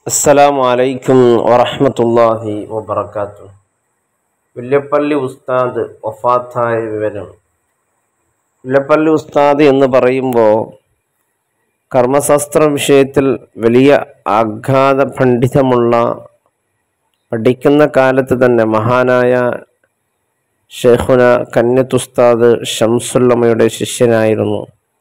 അസ്സലാമു അലൈക്കും വറഹ്മത്തുള്ളാഹി വബറകാതുഹു വില്യപ്പള്ളി ഉസ്താദ് വഫാത്തായ വിവരം വില്യപ്പള്ളി ഉസ്താദ് എന്ന് പറയുമ്പോൾ കർമ്മശാസ്ത്ര വിഷയത്തിൽ വലിയ ആഘാത പണ്ഡിതമുള്ള പഠിക്കുന്ന കാലത്ത് തന്നെ മഹാനായ ഷെയ്ഖുന കന്യത്തുസ്താദ് ഷംസുല്ലമ്മയുടെ ശിഷ്യനായിരുന്നു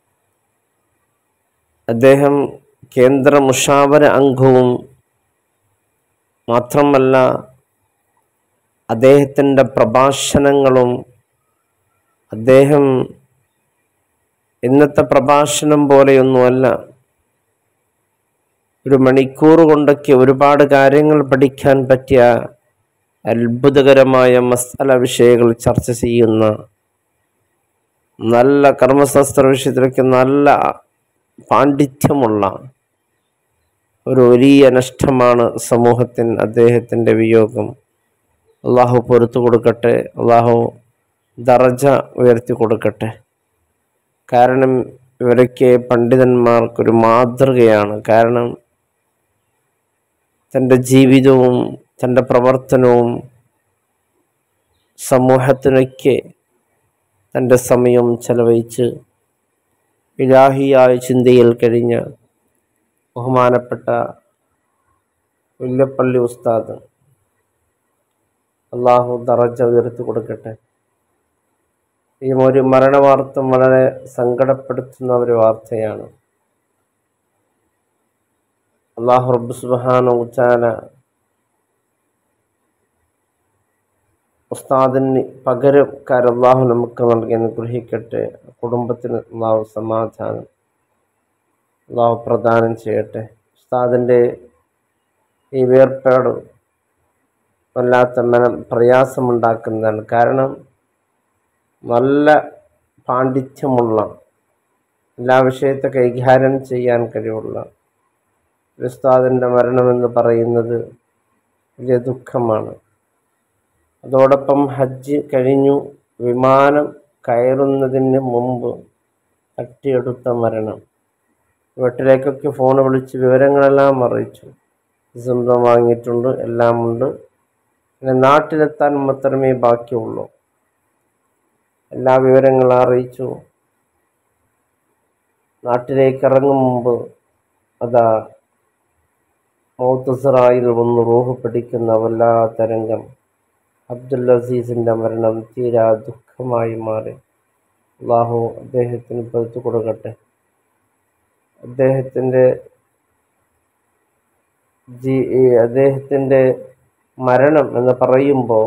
അദ്ദേഹം കേന്ദ്ര മുഷാവര അംഗവും മാത്രമല്ല അദ്ദേഹത്തിൻ്റെ പ്രഭാഷണങ്ങളും അദ്ദേഹം ഇന്നത്തെ പ്രഭാഷണം പോലെയൊന്നുമല്ല ഒരു മണിക്കൂർ കൊണ്ടൊക്കെ ഒരുപാട് കാര്യങ്ങൾ പഠിക്കാൻ പറ്റിയ അത്ഭുതകരമായ മസാല വിഷയങ്ങൾ ചർച്ച ചെയ്യുന്ന നല്ല കർമ്മശാസ്ത്ര വിഷയത്തിലൊക്കെ നല്ല പാണ്ഡിത്യമുള്ള ഒരു വലിയ നഷ്ടമാണ് സമൂഹത്തിന് അദ്ദേഹത്തിൻ്റെ വിയോഗം അള്ളാഹു പൊറത്തു കൊടുക്കട്ടെ അള്ളാഹു ദറജ ഉയർത്തി കൊടുക്കട്ടെ കാരണം ഇവരൊക്കെ പണ്ഡിതന്മാർക്കൊരു മാതൃകയാണ് കാരണം തൻ്റെ ജീവിതവും തൻ്റെ പ്രവർത്തനവും സമൂഹത്തിനൊക്കെ തൻ്റെ സമയം ചെലവഴിച്ച് ഇലാഹിയായ ചിന്തയിൽ കഴിഞ്ഞ ബഹുമാനപ്പെട്ട മുല്ലപ്പള്ളി ഉസ്താദ് അള്ളാഹു ദറജ ഉയർത്തി കൊടുക്കട്ടെ ഈ ഒരു മരണവാർത്ത വളരെ സങ്കടപ്പെടുത്തുന്ന ഒരു വാർത്തയാണ് അള്ളാഹു റബ്ബ് സുബാന ഉച്ചാന ഉസ്താദിന് പകരക്കാർ അള്ളാഹു നമുക്ക് നൽകി അനുഗ്രഹിക്കട്ടെ കുടുംബത്തിന് അള്ളാഹു സമാധാനം അള്ളാഹു പ്രദാനം ചെയ്യട്ടെ ഉസ്താദിൻ്റെ ഈ വേർപാട് വല്ലാത്ത മനം പ്രയാസമുണ്ടാക്കുന്നതാണ് കാരണം നല്ല പാണ്ഡിത്യമുള്ള എല്ലാ വിഷയത്തെ കൈകാര്യം ചെയ്യാൻ കഴിവുള്ള ഒരു ഉസ്താദിൻ്റെ മരണമെന്ന് പറയുന്നത് വലിയ ദുഃഖമാണ് അതോടൊപ്പം ഹജ്ജ് കഴിഞ്ഞു വിമാനം കയറുന്നതിന് മുമ്പ് തട്ടിയെടുത്ത മരണം വീട്ടിലേക്കൊക്കെ ഫോൺ വിളിച്ച് വിവരങ്ങളെല്ലാം അറിയിച്ചു സ്വന്തം വാങ്ങിയിട്ടുണ്ട് എല്ലാം ഉണ്ട് പിന്നെ നാട്ടിലെത്താൻ മാത്രമേ ബാക്കിയുള്ളൂ എല്ലാ വിവരങ്ങളും അറിയിച്ചു നാട്ടിലേക്ക് ഇറങ്ങും മുമ്പ് അതാ മൗത്തസറായിൽ വന്ന് റൂഹ് പിടിക്കുന്ന വല്ലാത്ത രംഗം അബ്ദുൽ അസീസിൻ്റെ മരണം തീരാ ദുഃഖമായി മാറി അള്ളാഹു അദ്ദേഹത്തിന് പൊരുത്തു കൊടുക്കട്ടെ അദ്ദേഹത്തിൻ്റെ ജീ അദ്ദേഹത്തിൻ്റെ മരണം എന്ന് പറയുമ്പോൾ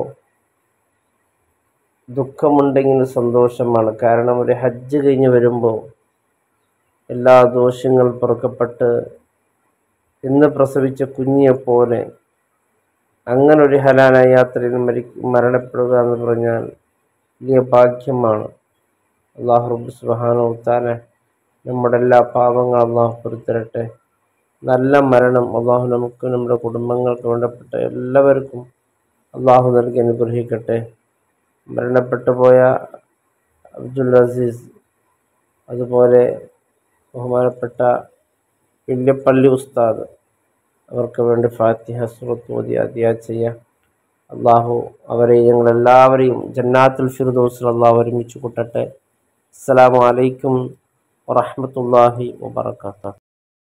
ദുഃഖമുണ്ടെങ്കിൽ സന്തോഷമാണ് കാരണം ഒരു ഹജ്ജ് കഴിഞ്ഞ് വരുമ്പോൾ എല്ലാ ദോഷങ്ങൾ പൊറുക്കപ്പെട്ട് ഇന്ന് പ്രസവിച്ച കുഞ്ഞിയെപ്പോലെ അങ്ങനെ ഒരു ഹലാല യാത്രയിൽ മരി മരണപ്പെടുക എന്ന് പറഞ്ഞാൽ വലിയ ഭാഗ്യമാണ് അള്ളാഹു റബ്ബ് സുബാന ഉത്താന നമ്മുടെ എല്ലാ പാപങ്ങളും അള്ളാഹു പൊരുത്തരട്ടെ നല്ല മരണം അള്ളാഹു നമുക്ക് നമ്മുടെ കുടുംബങ്ങൾക്ക് വേണ്ടപ്പെട്ട എല്ലാവർക്കും അള്ളാഹു നൽകി അനുഗ്രഹിക്കട്ടെ മരണപ്പെട്ടു പോയ അബ്ദുൽ അസീസ് അതുപോലെ ബഹുമാനപ്പെട്ട വില്യപ്പള്ളി ഉസ്താദ് അവർക്ക് വേണ്ടി ഫാത്തിഹ സുറത്ത് ഓതി അതിയാ ചെയ്യാം അള്ളാഹു അവരെ ഞങ്ങളെല്ലാവരെയും ജന്നാത്തുൽ ഫിർദോസിൽ അള്ളാഹു ഒരുമിച്ച് കൂട്ടട്ടെ അസ്സലാമു അലൈക്കും വറഹ്മത്തുള്ളാഹി വബറകാതുഹു